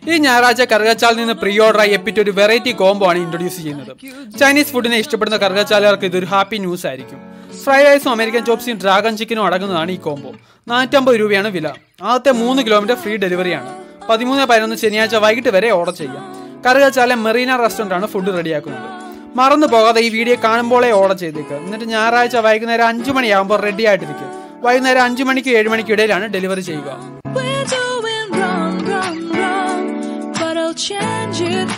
ഈ ഞായറാഴ്ച കറുകച്ചാലിൽ നിന്ന് പ്രീ ഓർഡറായി എപ്പിറ്റ് ഒരു വെറൈറ്റി കോംബോ ആണ് ഇൻട്രൊഡ്യൂസ് ചെയ്യുന്നത് ചൈനീസ് ഫുഡിനെ ഇഷ്ടപ്പെടുന്ന കറുകച്ചാലുകാർക്ക് ഇതൊരു ഹാപ്പി ന്യൂസ് ആയിരിക്കും ഫ്രൈഡ് റൈസും അമേരിക്കൻ ചോപ്സും ഡ്രാഗൺ ചിക്കനും അടങ്ങുന്നതാണ് ഈ കോംബോ നാനൂറ്റമ്പത് രൂപയാണ് വില ആദ്യത്തെ മൂന്ന് കിലോമീറ്റർ ഫ്രീ ഡെലിവറിയാണ് പതിമൂന്ന് പതിനൊന്ന് ശനിയാഴ്ച വൈകിട്ട് വരെ ഓർഡർ ചെയ്യാം കറുകച്ചാലെ മെറീന റെസ്റ്റോറൻ്റ് ആണ് ഫുഡ് റെഡിയാക്കുന്നത് മറന്നു പോകാതെ ഈ വീഡിയോ കാണുമ്പോഴേ ഓർഡർ ചെയ്തേക്ക് എന്നിട്ട് ഞായറാഴ്ച വൈകുന്നേരം അഞ്ചു മണിയാകുമ്പോൾ റെഡി ആയിട്ടിരിക്കും വൈകുന്നേരം അഞ്ചു മണിക്ക് ഏഴ് മണിക്ക് ഇടയിലാണ് ഡെലിവറി ചെയ്യുക We're doing wrong, wrong, wrong, but I'll change it